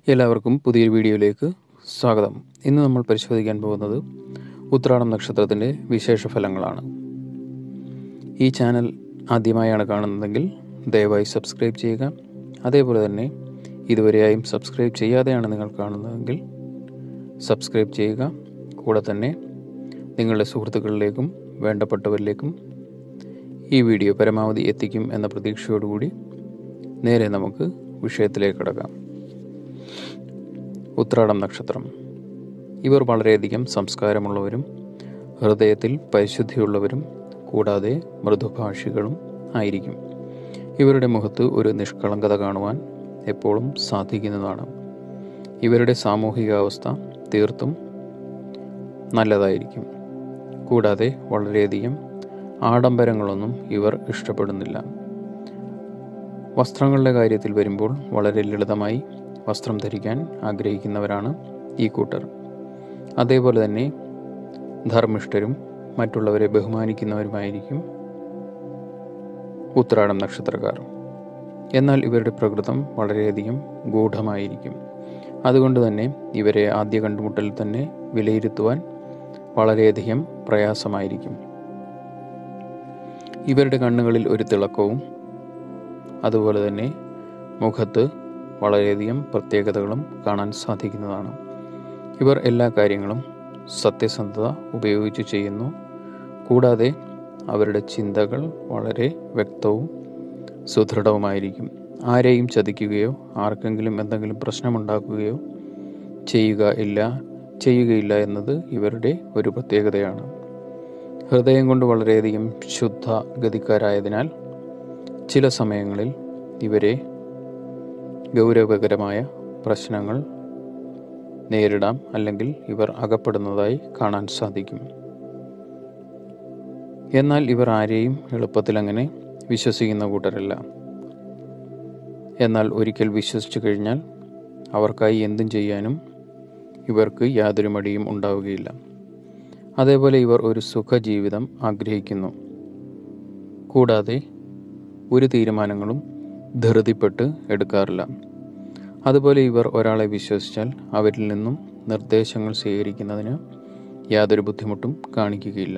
എല്ലാവർക്കും പുതിയൊരു വീഡിയോയിലേക്ക് സ്വാഗതം ഇന്ന് നമ്മൾ പരിശോധിക്കാൻ പോകുന്നത് ഉത്രാടം നക്ഷത്രത്തിൻ്റെ വിശേഷ ഫലങ്ങളാണ് ഈ ചാനൽ ആദ്യമായാണ് കാണുന്നതെങ്കിൽ ദയവായി സബ്സ്ക്രൈബ് ചെയ്യുക അതേപോലെ തന്നെ ഇതുവരെയായും സബ്സ്ക്രൈബ് ചെയ്യാതെയാണ് നിങ്ങൾ കാണുന്നതെങ്കിൽ സബ്സ്ക്രൈബ് ചെയ്യുക കൂടെ തന്നെ നിങ്ങളുടെ സുഹൃത്തുക്കളിലേക്കും വേണ്ടപ്പെട്ടവരിലേക്കും ഈ വീഡിയോ പരമാവധി എത്തിക്കും എന്ന പ്രതീക്ഷയോടുകൂടി നേരെ നമുക്ക് വിഷയത്തിലേക്ക് കടക്കാം ഉത്രാടം നക്ഷത്രം ഇവർ വളരെയധികം സംസ്കാരമുള്ളവരും ഹൃദയത്തിൽ പരിശുദ്ധിയുള്ളവരും കൂടാതെ മൃദുഭാഷികളും ആയിരിക്കും ഇവരുടെ മുഖത്ത് ഒരു നിഷ്കളങ്കത കാണുവാൻ എപ്പോഴും സാധിക്കുന്നതാണ് ഇവരുടെ സാമൂഹികാവസ്ഥ തീർത്തും നല്ലതായിരിക്കും കൂടാതെ വളരെയധികം ആഡംബരങ്ങളൊന്നും ഇവർ ഇഷ്ടപ്പെടുന്നില്ല വസ്ത്രങ്ങളുടെ കാര്യത്തിൽ വരുമ്പോൾ വളരെ ലളിതമായി വസ്ത്രം ധരിക്കാൻ ആഗ്രഹിക്കുന്നവരാണ് ഈ കൂട്ടർ അതേപോലെ തന്നെ ധർമ്മിഷ്ഠരും മറ്റുള്ളവരെ ബഹുമാനിക്കുന്നവരുമായിരിക്കും ഉത്രാടം നക്ഷത്രക്കാർ എന്നാൽ ഇവരുടെ പ്രകൃതം വളരെയധികം ഗൂഢമായിരിക്കും അതുകൊണ്ട് തന്നെ ഇവരെ ആദ്യ കണ്ടുമുട്ടലിൽ തന്നെ വിലയിരുത്തുവാൻ വളരെയധികം പ്രയാസമായിരിക്കും ഇവരുടെ കണ്ണുകളിൽ ഒരു തിളക്കവും അതുപോലെ തന്നെ മുഖത്ത് വളരെയധികം പ്രത്യേകതകളും കാണാൻ സാധിക്കുന്നതാണ് ഇവർ എല്ലാ കാര്യങ്ങളും സത്യസന്ധത ഉപയോഗിച്ച് ചെയ്യുന്നു കൂടാതെ അവരുടെ ചിന്തകൾ വളരെ വ്യക്തവും സുദൃഢവുമായിരിക്കും ആരെയും ചതിക്കുകയോ ആർക്കെങ്കിലും എന്തെങ്കിലും പ്രശ്നമുണ്ടാക്കുകയോ ചെയ്യുക ഇല്ല ചെയ്യുകയില്ല എന്നത് ഇവരുടെ ഒരു പ്രത്യേകതയാണ് ഹൃദയം കൊണ്ട് വളരെയധികം ശുദ്ധ ഗതിക്കാരായതിനാൽ ചില സമയങ്ങളിൽ ഇവരെ ഗൗരവകരമായ പ്രശ്നങ്ങൾ നേരിടാം അല്ലെങ്കിൽ ഇവർ അകപ്പെടുന്നതായി കാണാൻ സാധിക്കും എന്നാൽ ഇവർ ആരെയും എളുപ്പത്തിൽ അങ്ങനെ വിശ്വസിക്കുന്ന കൂട്ടരല്ല എന്നാൽ ഒരിക്കൽ വിശ്വസിച്ചു കഴിഞ്ഞാൽ അവർക്കായി എന്തും ചെയ്യാനും ഇവർക്ക് യാതൊരു മടിയും ഉണ്ടാവുകയില്ല അതേപോലെ ഇവർ ഒരു സുഖജീവിതം ആഗ്രഹിക്കുന്നു കൂടാതെ ഒരു തീരുമാനങ്ങളും ധൃതിപ്പെട്ട് എടുക്കാറില്ല അതുപോലെ ഇവർ ഒരാളെ വിശ്വസിച്ചാൽ അവരിൽ നിന്നും നിർദ്ദേശങ്ങൾ സ്വീകരിക്കുന്നതിന് യാതൊരു ബുദ്ധിമുട്ടും കാണിക്കുകയില്ല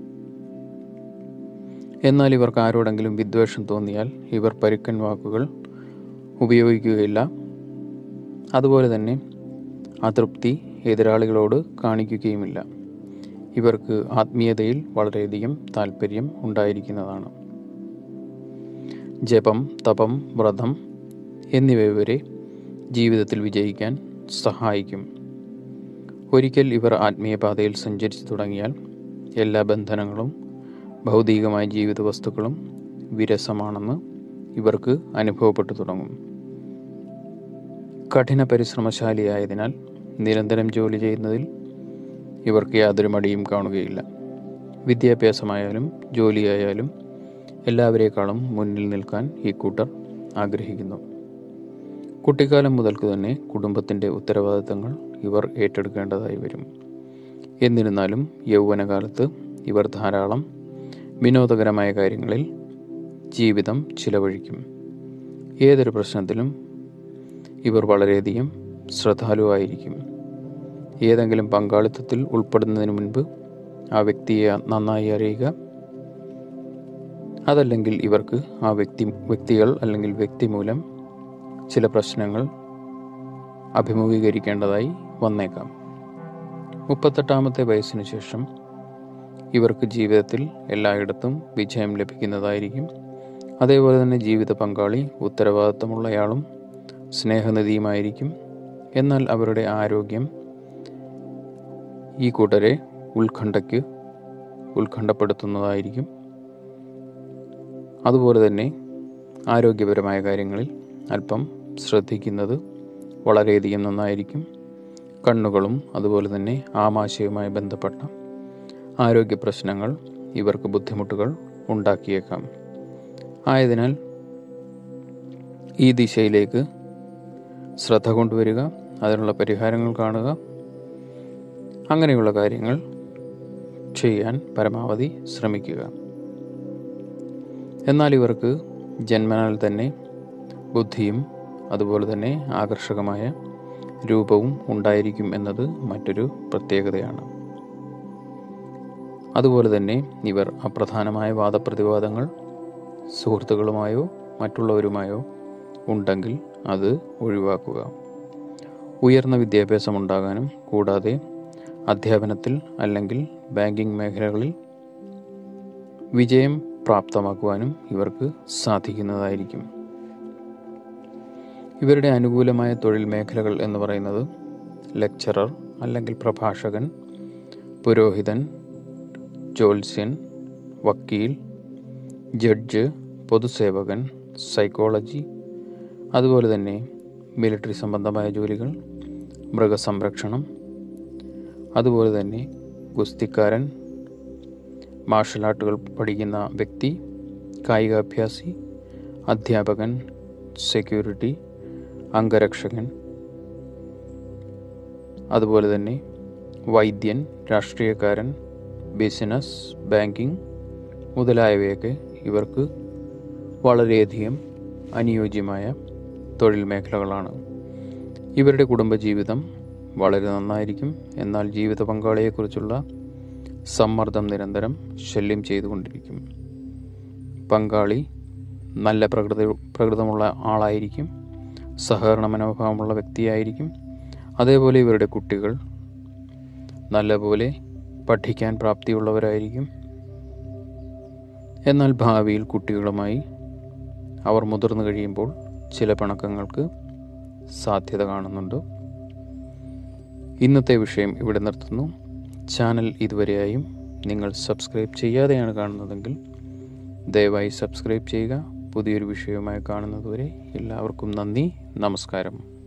എന്നാൽ ഇവർക്ക് ആരോടെങ്കിലും വിദ്വേഷം തോന്നിയാൽ ഇവർ പരുക്കൻ വാക്കുകൾ ഉപയോഗിക്കുകയില്ല അതുപോലെ തന്നെ അതൃപ്തി എതിരാളികളോട് കാണിക്കുകയുമില്ല ഇവർക്ക് ആത്മീയതയിൽ വളരെയധികം താല്പര്യം ഉണ്ടായിരിക്കുന്നതാണ് ജപം തപം വ്രതം എന്നിവ ഇവരെ ജീവിതത്തിൽ വിജയിക്കാൻ സഹായിക്കും ഒരിക്കൽ ഇവർ ആത്മീയ പാതയിൽ സഞ്ചരിച്ചു തുടങ്ങിയാൽ എല്ലാ ബന്ധനങ്ങളും ഭൗതികമായ ജീവിത വസ്തുക്കളും വിരസമാണെന്ന് ഇവർക്ക് അനുഭവപ്പെട്ടു തുടങ്ങും കഠിന പരിശ്രമശാലിയായതിനാൽ നിരന്തരം ജോലി ചെയ്യുന്നതിൽ ഇവർക്ക് യാതൊരു മടിയും കാണുകയില്ല വിദ്യാഭ്യാസമായാലും ജോലിയായാലും എല്ലാവരേക്കാളും മുന്നിൽ നിൽക്കാൻ ഈ കൂട്ടർ ആഗ്രഹിക്കുന്നു കുട്ടിക്കാലം മുതൽക്ക് തന്നെ കുടുംബത്തിൻ്റെ ഉത്തരവാദിത്തങ്ങൾ ഇവർ ഏറ്റെടുക്കേണ്ടതായി വരും എന്നിരുന്നാലും യൗവനകാലത്ത് ഇവർ ധാരാളം വിനോദകരമായ കാര്യങ്ങളിൽ ജീവിതം ചിലവഴിക്കും ഏതൊരു പ്രശ്നത്തിലും ഇവർ വളരെയധികം ശ്രദ്ധാലുവായിരിക്കും ഏതെങ്കിലും പങ്കാളിത്തത്തിൽ ഉൾപ്പെടുന്നതിന് മുൻപ് ആ വ്യക്തിയെ നന്നായി അറിയുക അതല്ലെങ്കിൽ ഇവർക്ക് ആ വ്യക്തി വ്യക്തികൾ അല്ലെങ്കിൽ വ്യക്തി മൂലം ചില പ്രശ്നങ്ങൾ അഭിമുഖീകരിക്കേണ്ടതായി വന്നേക്കാം മുപ്പത്തെട്ടാമത്തെ വയസ്സിന് ശേഷം ഇവർക്ക് ജീവിതത്തിൽ എല്ലായിടത്തും വിജയം ലഭിക്കുന്നതായിരിക്കും അതേപോലെ തന്നെ ജീവിത പങ്കാളി ഉത്തരവാദിത്തമുള്ളയാളും സ്നേഹനിധിയുമായിരിക്കും എന്നാൽ അവരുടെ ആരോഗ്യം ഈ കൂട്ടരെ ഉത്കണ്ഠയ്ക്ക് ഉത്കണ്ഠപ്പെടുത്തുന്നതായിരിക്കും അതുപോലെ തന്നെ ആരോഗ്യപരമായ കാര്യങ്ങളിൽ അല്പം ശ്രദ്ധിക്കുന്നത് വളരെയധികം നന്നായിരിക്കും കണ്ണുകളും അതുപോലെ തന്നെ ആമാശയവുമായി ബന്ധപ്പെട്ട ആരോഗ്യ പ്രശ്നങ്ങൾ ഇവർക്ക് ബുദ്ധിമുട്ടുകൾ ഉണ്ടാക്കിയേക്കാം ആയതിനാൽ ഈ ദിശയിലേക്ക് ശ്രദ്ധ കൊണ്ടുവരിക അതിനുള്ള പരിഹാരങ്ങൾ കാണുക അങ്ങനെയുള്ള കാര്യങ്ങൾ ചെയ്യാൻ പരമാവധി ശ്രമിക്കുക എന്നാൽ ഇവർക്ക് ജന്മനാൽ തന്നെ ബുദ്ധിയും അതുപോലെ തന്നെ ആകർഷകമായ രൂപവും ഉണ്ടായിരിക്കും എന്നത് മറ്റൊരു പ്രത്യേകതയാണ് അതുപോലെ തന്നെ ഇവർ അപ്രധാനമായ വാദപ്രതിവാദങ്ങൾ സുഹൃത്തുക്കളുമായോ മറ്റുള്ളവരുമായോ ഉണ്ടെങ്കിൽ അത് ഒഴിവാക്കുക ഉയർന്ന വിദ്യാഭ്യാസം ഉണ്ടാകാനും കൂടാതെ അധ്യാപനത്തിൽ അല്ലെങ്കിൽ ബാങ്കിംഗ് മേഖലകളിൽ വിജയം പ്രാപ്തമാക്കുവാനും ഇവർക്ക് സാധിക്കുന്നതായിരിക്കും ഇവരുടെ അനുകൂലമായ തൊഴിൽ മേഖലകൾ എന്ന് പറയുന്നത് ലെക്ചറർ അല്ലെങ്കിൽ പ്രഭാഷകൻ പുരോഹിതൻ ജ്യോത്സ്യൻ വക്കീൽ ജഡ്ജ് പൊതുസേവകൻ സൈക്കോളജി അതുപോലെ തന്നെ മിലിറ്ററി സംബന്ധമായ ജോലികൾ മൃഗസംരക്ഷണം അതുപോലെ തന്നെ ഗുസ്തിക്കാരൻ മാർഷൽ ആർട്ടുകൾ പഠിക്കുന്ന വ്യക്തി കായികാഭ്യാസി അധ്യാപകൻ സെക്യൂരിറ്റി അംഗരക്ഷകൻ അതുപോലെ തന്നെ വൈദ്യൻ രാഷ്ട്രീയക്കാരൻ ബിസിനസ് ബാങ്കിങ് മുതലായവയൊക്കെ ഇവർക്ക് വളരെയധികം അനുയോജ്യമായ തൊഴിൽ മേഖലകളാണ് ഇവരുടെ കുടുംബജീവിതം വളരെ നന്നായിരിക്കും എന്നാൽ ജീവിത പങ്കാളിയെക്കുറിച്ചുള്ള സമ്മർദ്ദം നിരന്തരം ശല്യം ചെയ്തുകൊണ്ടിരിക്കും പങ്കാളി നല്ല പ്രകൃതി പ്രകൃതമുള്ള ആളായിരിക്കും സഹകരണ മനോഭാവമുള്ള വ്യക്തിയായിരിക്കും അതേപോലെ ഇവരുടെ കുട്ടികൾ നല്ലപോലെ പഠിക്കാൻ പ്രാപ്തിയുള്ളവരായിരിക്കും എന്നാൽ ഭാവിയിൽ കുട്ടികളുമായി അവർ മുതിർന്നു കഴിയുമ്പോൾ ചില പിണക്കങ്ങൾക്ക് സാധ്യത കാണുന്നുണ്ട് ഇന്നത്തെ വിഷയം ഇവിടെ നിർത്തുന്നു ചാനൽ ഇതുവരെയായും നിങ്ങൾ സബ്സ്ക്രൈബ് ചെയ്യാതെയാണ് കാണുന്നതെങ്കിൽ ദയവായി സബ്സ്ക്രൈബ് ചെയ്യുക പുതിയൊരു വിഷയവുമായി കാണുന്നതുവരെ എല്ലാവർക്കും നന്ദി നമസ്കാരം